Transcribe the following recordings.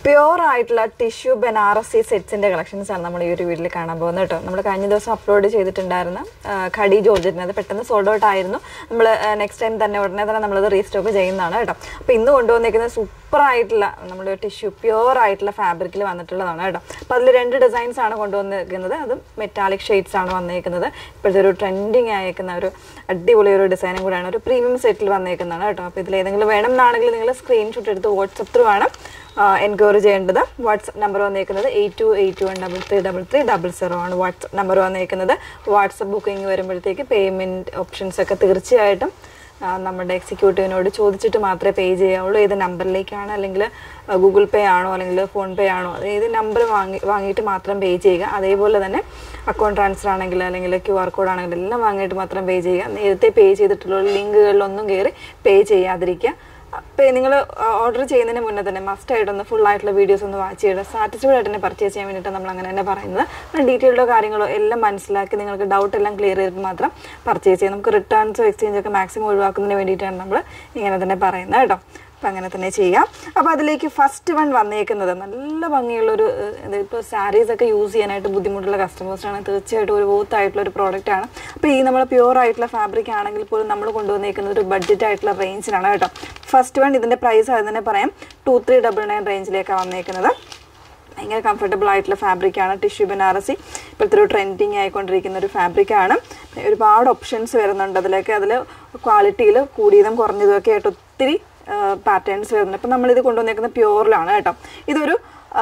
Pure ആയിട്ടുള്ള tissue Banarasi സെറ്റ്സിന്റെ collections ആണ് നമ്മൾ ഈ ഒരു വീട്ടിൽ കാണാൻ പോകുന്നത് കേട്ടോ നമ്മൾ കഴിഞ്ഞ ദിവസം അപ്ലോഡ് ചെയ്തിട്ടുണ്ടായിരുന്ന ആ, ഖടി ജോർജറ്റിന് അത് പെട്ടെന്ന് സോൾഡ് ഔട്ട് ആയിരുന്നു നമ്മൾ നെക്സ്റ്റ് ടൈം തന്നെ ഉടനെ തന്നെ നമ്മളത് റീസ്റ്റോക്ക് ചെയ്യുന്നതാണ് കേട്ടോ അപ്പോൾ ഇന്ന് കൊണ്ടുവന്നിരിക്കുന്നത് സൂപ്പർ ആയിട്ടുള്ള നമ്മൾ ടിഷ്യൂ പ്യുവർ ആയിട്ടുള്ള ഫാബ്രിക്കിൽ വന്നിട്ടുള്ളതാണ് കേട്ടോ അപ്പോൾ അതിൽ രണ്ട് ഡിസൈൻസ് ആണ് കൊണ്ടുവന്നിരിക്കുന്നത് അത് മെറ്റാലിക് ഷെയ്ഡ്സ് ആണ് വന്നിരിക്കുന്നത് ഇപ്പോഴത്തെ ഒരു ട്രെൻഡിങ് ആയിരിക്കുന്ന ഒരു അടിപൊളി ഒരു ഡിസൈനും കൂടെയാണ് ഒരു പ്രീമിയം സെറ്റിൽ വന്നിരിക്കുന്നതാണ് കേട്ടോ അപ്പോൾ ഇതിൽ ഏതെങ്കിലും വേണം എന്നാണെങ്കിൽ നിങ്ങൾ സ്ക്രീൻഷോട്ട് എടുത്ത് വാട്സപ്പ് ത്രൂ ആണ് എൻക്വയറി ചെയ്യേണ്ടത് വാട്സപ്പ് നമ്പർ വന്നേക്കുന്നത് eight two eight one double three double three double zero ആണ് വാട്സപ്പ് നമ്പർ വന്നേക്കുന്നത് വാട്സപ്പ് ബുക്കിംഗ് വരുമ്പോഴത്തേക്ക് പേയ്മെൻറ്റ് ഓപ്ഷൻസ് ഒക്കെ തീർച്ചയായിട്ടും ആ, നമ്മുടെ എക്സിക്യൂട്ടീവിനോട് ചോദിച്ചിട്ട് മാത്രമേ പേ ചെയ്യാവുള്ളൂ ഏത് നമ്പറിലേക്കാണ് അല്ലെങ്കിൽ ഗൂഗിൾ പേ ആണോ അല്ലെങ്കിൽ ഫോൺ പേ ആണോ ഏത് നമ്പർ വാങ്ങി വാങ്ങിയിട്ട് മാത്രം പേ ചെയ്യുക അതേപോലെ തന്നെ അക്കൗണ്ട് ട്രാൻസ്ഫർ ആണെങ്കിൽ അല്ലെങ്കിൽ ക്യു ആർ കോഡ് ആണെങ്കിൽ എല്ലാം വാങ്ങിയിട്ട് മാത്രം പേ ചെയ്യുക നേരത്തെ പേ ചെയ്തിട്ടുള്ള ലിങ്കുകളിലൊന്നും കയറി പേ ചെയ്യാതിരിക്കുക അപ്പോൾ നിങ്ങൾ ഓർഡർ ചെയ്യുന്നതിന് മുന്നേ തന്നെ മസ്റ്റ് ആയിട്ടൊന്ന് ഫുൾ ആയിട്ടുള്ള വീഡിയോസ് ഒന്ന് വാച്ച് ചെയ്യുക സാറ്റിസ്ഫൈഡ് ആയിട്ട് തന്നെ പർച്ചേസ് ചെയ്യാൻ വേണ്ടിയിട്ട് നമ്മൾ അങ്ങനെ തന്നെ പറയുന്നത് ഡീറ്റെയിൽഡോ കാര്യങ്ങളോ എല്ലാം മനസ്സിലാക്കി നിങ്ങൾക്ക് ഡൗട്ട് എല്ലാം ക്ലിയർ ചെയ്തിട്ട് മാത്രം പർച്ചേസ് ചെയ്യാം നമുക്ക് റിട്ടേൺസോ എക്സ്ചേഞ്ച് ഒക്കെ മാക്സിമം ഒഴിവാക്കുന്നതിന് വേണ്ടിയിട്ടാണ് നമ്മൾ ഇങ്ങനെ തന്നെ പറയുന്നത് കേട്ടോ അപ്പം അങ്ങനെ തന്നെ ചെയ്യാം അപ്പോൾ അതിലേക്ക് ഫസ്റ്റ് വൺ വന്നേക്കുന്നത് നല്ല ഭംഗിയുള്ളൊരു ഇപ്പോൾ സാരീസ് ഒക്കെ യൂസ് ചെയ്യാനായിട്ട് ബുദ്ധിമുട്ടുള്ള കസ്റ്റമേഴ്സാണ് തീർച്ചയായിട്ടും ഒരു വോത്ത് ആയിട്ടുള്ള ഒരു പ്രോഡക്റ്റ് ആണ് അപ്പോൾ ഈ നമ്മൾ പ്യുവർ ആയിട്ടുള്ള ഫാബ്രിക് ആണെങ്കിൽ പോലും നമ്മൾ കൊണ്ടുവന്നേക്കുന്നത് ഒരു ബഡ്ജറ്റ് ആയിട്ടുള്ള റേഞ്ചിലാണ് കേട്ടോ ഫസ്റ്റ് വൺ ഇതിൻ്റെ പ്രൈസ് അത് തന്നെ പറയാം ടു ത്രീ ഡബിൾ നയൻ റേഞ്ചിലേക്കാണ് വന്നേക്കുന്നത് ഭയങ്കര കംഫർട്ടബിൾ ആയിട്ടുള്ള ഫാബ്രിക്കാണ് ടിഷ്യൂ ബനാറസി ഇപ്പോഴത്തെ ഒരു ട്രെൻഡിങ് ആയിക്കൊണ്ടിരിക്കുന്ന ഒരു ഫാബ്രിക്കാണ് ഒരുപാട് ഓപ്ഷൻസ് വരുന്നുണ്ട് അതിലേക്ക് അതിൽ ക്വാളിറ്റിയിൽ കൂടിയതും കുറഞ്ഞതും ഒക്കെ ആയിട്ട് ഒത്തിരി പാറ്റേൺസ് വരുന്നുണ്ട് അപ്പം നമ്മളിത് കൊണ്ടുവന്നേക്കുന്നത് പ്യുവറിലാണ് കേട്ടോ ഇതൊരു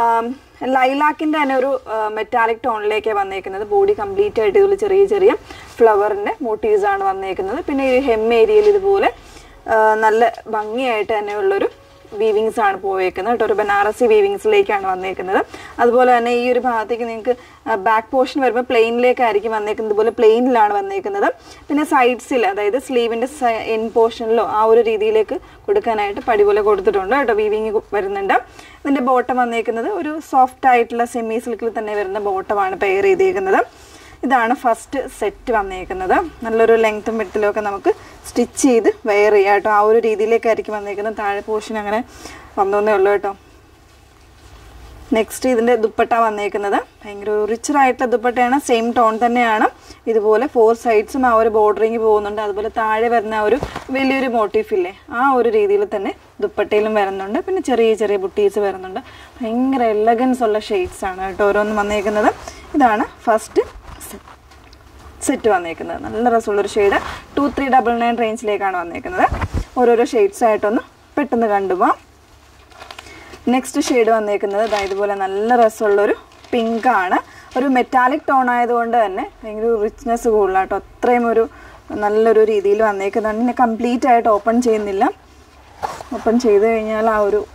ലൈലാക്കിൻ്റെ തന്നെ ഒരു മെറ്റാലിക് ടോണിലേക്കാണ് വന്നേക്കുന്നത് ബോഡി കംപ്ലീറ്റ് ആയിട്ട് ഇതിൽ ചെറിയ ചെറിയ ഫ്ലവറിൻ്റെ മോട്ടീവ്സ് ആണ് വന്നേക്കുന്നത് പിന്നെ ഈ ഹെം ഏരിയയിൽ ഇതുപോലെ ആ, നല്ല ഭംഗിയായിട്ട് തന്നെയുള്ളൊരു വീവിങ്സ് ആണ് പോയേക്കുന്നത് കേട്ടോ ഒരു ബനാറസി വീവിങ്സിലേക്കാണ് വന്നേക്കുന്നത് അതുപോലെ തന്നെ ഈ ഒരു ഭാഗത്തേക്ക് നിങ്ങൾക്ക് ബാക്ക് പോർഷൻ വരുമ്പോൾ പ്ലെയിനിലേക്കായിരിക്കും വന്നേക്കുന്നത് ഇതുപോലെ പ്ലെയിനിലാണ് വന്നേക്കുന്നത് പിന്നെ സൈഡ്സിൽ അതായത് സ്ലീവിൻ്റെ എൻ പോർഷനിലോ ആ ഒരു രീതിയിലേക്ക് കൊടുക്കാനായിട്ട് പടി പോലെ കൊടുത്തിട്ടുണ്ട് കേട്ടോ വീവിങ് വരുന്നുണ്ട് ഇതിൻ്റെ ബോട്ടം വന്നേക്കുന്നത് ഒരു സോഫ്റ്റ് ആയിട്ടുള്ള സെമി സിൽക്കിൽ തന്നെ വരുന്ന ബോട്ടമാണ് പെയർ ചെയ്തേക്കുന്നത് ഇതാണ് ഫസ്റ്റ് സെറ്റ് വന്നേക്കുന്നത് നല്ലൊരു ലെങ്ത്തും വെട്ടിലും ഒക്കെ നമുക്ക് സ്റ്റിച്ച് ചെയ്ത് വെയർ ചെയ്യാം കേട്ടോ ആ ഒരു രീതിയിലേക്കായിരിക്കും വന്നേക്കുന്നത് താഴെ പോർഷൻ അങ്ങനെ വന്നേ ഉള്ളൂ കേട്ടോ നെക്സ്റ്റ് ഇതിൻ്റെ ദുപ്പട്ട വന്നേക്കുന്നത് ഭയങ്കര റിച്ചർ ആയിട്ടുള്ള ദുപ്പട്ടയാണ് സെയിം ടോൺ തന്നെയാണ് ഇതുപോലെ ഫോർ സൈഡ്സും ആ ഒരു ബോർഡറിങ് പോകുന്നുണ്ട് അതുപോലെ താഴെ വരുന്ന ആ ഒരു വലിയൊരു മോട്ടീഫ് ഇല്ലേ ആ ഒരു രീതിയിൽ തന്നെ ദുപ്പട്ടയിലും വരുന്നുണ്ട് പിന്നെ ചെറിയ ചെറിയ ബുട്ടീസ് വരുന്നുണ്ട് ഭയങ്കര എലഗൻസ് ഉള്ള ഷെയ്ഡ്സ് ആണ് കേട്ടോ ഓരോന്നും വന്നേക്കുന്നത് ഇതാണ് ഫസ്റ്റ് സെറ്റ് വന്നേക്കുന്നത് നല്ല രസമുള്ളൊരു shade two three double nine റേഞ്ചിലേക്കാണ് വന്നേക്കുന്നത് ഓരോരോ ഷെയ്ഡ്സ് ആയിട്ടൊന്ന് പെട്ടെന്ന് കണ്ടുപോകാം നെക്സ്റ്റ് ഷെയ്ഡ് വന്നേക്കുന്നത് ദാ ഇതുപോലെ നല്ല രസമുള്ളൊരു പിങ്ക് ആണ് ഒരു മെറ്റാലിക് ടോൺ ആയതുകൊണ്ട് തന്നെ ഭയങ്കര റിച്ച്നെസ് കൂടുതലാണ് കേട്ടോ അത്രയും ഒരു നല്ലൊരു രീതിയിൽ വന്നേക്കുന്നതാണ് പിന്നെ കംപ്ലീറ്റ് ആയിട്ട് ഓപ്പൺ ചെയ്യുന്നില്ല ഓപ്പൺ ചെയ്ത് കഴിഞ്ഞാൽ ആ ഒരു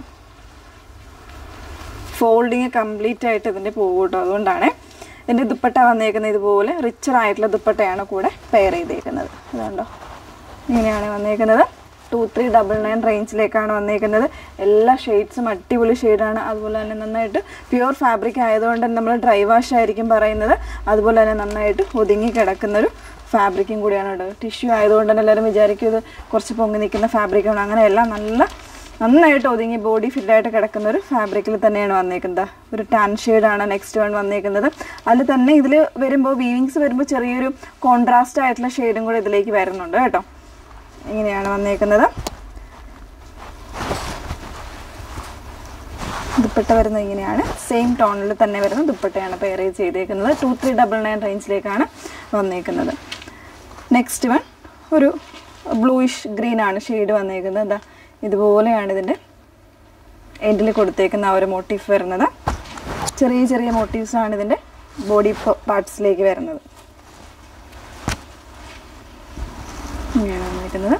ഫോൾഡിങ് കംപ്ലീറ്റ് ആയിട്ട് ഇതിൻ്റെ പോകും കേട്ടോ അതുകൊണ്ടാണ് ഇതിൻ്റെ ദുപ്പട്ട വന്നേക്കുന്നത് ഇതുപോലെ റിച്ചർ ആയിട്ടുള്ള ദുപ്പട്ടയാണ് കൂടെ പെയർ ചെയ്തേക്കുന്നത് അതുകൊണ്ടോ ഇങ്ങനെയാണ് വന്നേക്കുന്നത് ടു ത്രീ ഡബിൾ നയൻ റേഞ്ചിലേക്കാണ് വന്നേക്കുന്നത് എല്ലാ ഷെയ്ഡ്സും അടിപൊളി ഷെയ്ഡാണ് അതുപോലെ തന്നെ നന്നായിട്ട് പ്യുവർ ഫാബ്രിക് ആയതുകൊണ്ട് തന്നെ നമ്മൾ ഡ്രൈ വാഷ് ആയിരിക്കും പറയുന്നത് അതുപോലെ തന്നെ നന്നായിട്ട് ഒതുങ്ങി കിടക്കുന്നൊരു ഫാബ്രിക്കും കൂടിയാണ് കേട്ടോ ടിഷ്യൂ ആയതുകൊണ്ട് തന്നെ എല്ലാവരും വിചാരിക്കും ഇത് കുറച്ച് പൊങ്ങി നിൽക്കുന്ന ഫാബ്രിക്കാണ് അങ്ങനെയല്ല നല്ല നന്നായിട്ട് ഒതുങ്ങി ബോഡി ഫിറ്റായിട്ട് കിടക്കുന്ന ഒരു ഫാബ്രിക്കിൽ തന്നെയാണ് വന്നേക്കുന്നത് ഒരു ടാൻ ഷെയ്ഡാണ് നെക്സ്റ്റ് വൺ വന്നേക്കുന്നത് അതിൽ തന്നെ ഇതിൽ വരുമ്പോൾ വീവിങ്സ് വരുമ്പോൾ ചെറിയൊരു കോൺട്രാസ്റ്റ് ആയിട്ടുള്ള ഷെയ്ഡും കൂടെ ഇതിലേക്ക് വരുന്നുണ്ട് കേട്ടോ ഇങ്ങനെയാണ് വന്നേക്കുന്നത് ദുപ്പട്ട വരുന്നത് ഇങ്ങനെയാണ് സെയിം ടോണിൽ തന്നെ വരുന്ന ദുപ്പട്ടയാണ് പെയർ ചെയ്തേക്കുന്നത് ടു ത്രീ ഡബിൾ നയൻ റേഞ്ചിലേക്കാണ് വന്നേക്കുന്നത് നെക്സ്റ്റ് വൺ ഒരു ബ്ലൂയിഷ് ഗ്രീൻ ആണ് ഷെയ്ഡ് വന്നേക്കുന്നത് എന്താ ഇതുപോലെയാണ് ഇതിൻ്റെ എൻഡിൽ കൊടുത്തേക്കുന്ന ആ ഒരു മോട്ടീഫ് വരുന്നത് ചെറിയ ചെറിയ മോട്ടീവ്സ് ആണ് ഇതിൻ്റെ ബോഡി പാർട്സിലേക്ക് വരുന്നത് ഇങ്ങനെയാണ് വന്നേക്കുന്നത്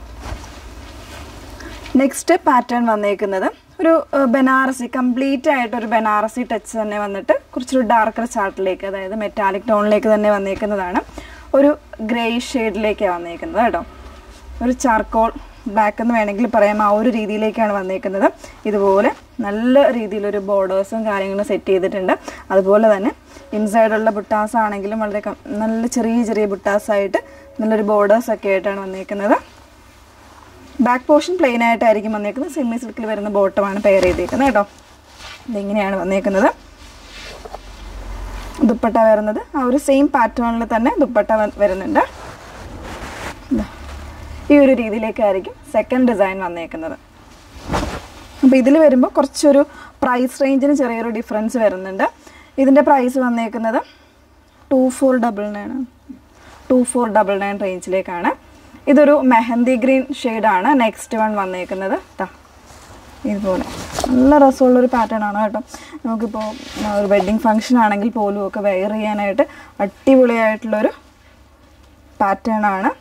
നെക്സ്റ്റ് പാറ്റേൺ വന്നേക്കുന്നത് ഒരു ഏഹ്, ബനാറസി കംപ്ലീറ്റ് ആയിട്ട് ഒരു ബനാറസി ടച്ച് തന്നെ വന്നിട്ട് കുറച്ചൊരു ഡാർക്കർ ചാർട്ടിലേക്ക് അതായത് മെറ്റാലിക് ടോണിലേക്ക് തന്നെ വന്നേക്കുന്നതാണ് ഒരു ഗ്രേ ഷെയ്ഡിലേക്കാണ് വന്നേക്കുന്നത് കേട്ടോ ഒരു ചാർക്കോൾ ബ്ലാക്ക് എന്ന് വേണമെങ്കിൽ പറയാം ആ ഒരു രീതിയിലേക്കാണ് വന്നേക്കുന്നത് ഇതുപോലെ നല്ല രീതിയിലൊരു ബോർഡേഴ്സും കാര്യങ്ങളും സെറ്റ് ചെയ്തിട്ടുണ്ട് അതുപോലെ തന്നെ ഇൻസൈഡുള്ള ബുട്ടാസ് ആണെങ്കിലും വളരെ കം- നല്ല ചെറിയ ചെറിയ ബുട്ടാസായിട്ട് നല്ലൊരു ബോർഡേഴ്സ് ഒക്കെ ആയിട്ടാണ് വന്നേക്കുന്നത് ബാക്ക് പോർഷൻ പ്ലെയിൻ ആയിട്ടായിരിക്കും വന്നേക്കുന്നത് സെമി സിൽക്കിൽ വരുന്ന ബോട്ടമാണ് പെയർ ചെയ്തേക്കുന്നത് കേട്ടോ ഇതിങ്ങനെയാണ് വന്നേക്കുന്നത് ദുപ്പട്ട വരുന്നത് ആ ഒരു സെയിം പാറ്റേണിൽ തന്നെ ദുപ്പട്ട വ- വരുന്നുണ്ട് ദാ. ഈ ഒരു രീതിയിലേക്കായിരിക്കും സെക്കൻഡ് ഡിസൈൻ വന്നേക്കുന്നത് അപ്പോൾ ഇതിൽ വരുമ്പോൾ കുറച്ചൊരു പ്രൈസ് റേഞ്ചിന് ചെറിയൊരു ഡിഫറൻസ് വരുന്നുണ്ട് ഇതിൻ്റെ പ്രൈസ് വന്നേക്കുന്നത് two four double nine two four double nine റേഞ്ചിലേക്കാണ് ഇതൊരു മെഹന്തി ഗ്രീൻ ഷെയ്ഡാണ് നെക്സ്റ്റ് വൺ വന്നേക്കുന്നത് ദാ ഇതുപോലെ നല്ല രസമുള്ളൊരു പാറ്റേൺ ആണ് കേട്ടോ നമുക്കിപ്പോൾ ഒരു വെഡ്ഡിങ് ഫംഗ്ഷൻ ആണെങ്കിൽ പോലും ഒക്കെ വെയർ ചെയ്യാനായിട്ട് അടിപൊളിയായിട്ടുള്ളൊരു പാറ്റേൺ ആണ്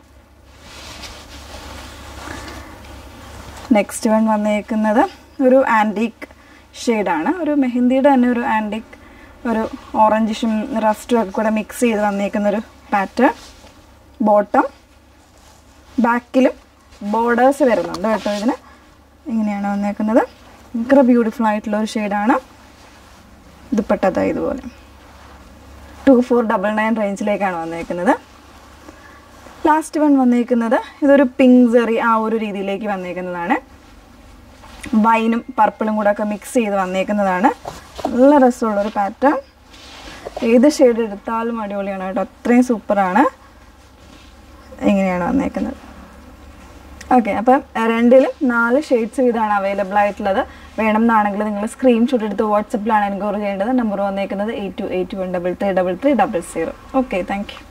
നെക്സ്റ്റ് വൺ വന്നേക്കുന്നത് ഒരു ആൻറ്റീക്ക് ഷെയ്ഡാണ് ഒരു മെഹന്തിയുടെ തന്നെ ഒരു ആൻറ്റിക് ഒരു ഓറഞ്ചിഷും റസ്റ്റും ഒക്കെ കൂടെ മിക്സ് ചെയ്ത് വന്നേക്കുന്ന ഒരു പാറ്റേൺ ബോട്ടം ബാക്കിലും ബോർഡേഴ്സ് വരുന്നുണ്ട് കേട്ടോ ഇതിന് ഇങ്ങനെയാണ് വന്നേക്കുന്നത് ഭയങ്കര ബ്യൂട്ടിഫുൾ ആയിട്ടുള്ള ഒരു ഷെയ്ഡാണ് ദുപ്പട്ടത ഇതുപോലെ ടു ഫോർ ഡബിൾ നയൻ റേഞ്ചിലേക്കാണ് വന്നേക്കുന്നത് ലാസ്റ്റ് വൺ വന്നേക്കുന്നത് ഇതൊരു പിങ്ക് സെറി ആ ഒരു രീതിയിലേക്ക് വന്നേക്കുന്നതാണ് വൈനും പർപ്പിളും കൂടെ ഒക്കെ മിക്സ് ചെയ്ത് വന്നേക്കുന്നതാണ് നല്ല രസമുള്ളൊരു പാറ്റേൺ ഏത് ഷെയ്ഡ് എടുത്താലും അടിപൊളിയാണ് കേട്ടോ അത്രയും സൂപ്പറാണ് ഇങ്ങനെയാണ് വന്നേക്കുന്നത് ഓക്കെ അപ്പം രണ്ടിലും നാല് ഷെയ്ഡ്സ് ഇതാണ് അവൈലബിൾ ആയിട്ടുള്ളത് വേണം എന്നാണെങ്കിൽ നിങ്ങൾ സ്ക്രീൻഷോട്ട് എടുത്ത് വാട്സപ്പിലാണ് എൻക്വയറി ചെയ്യേണ്ടത് നമ്പർ വന്നേക്കുന്നത് eight two eight one double three double three double zero okay thank U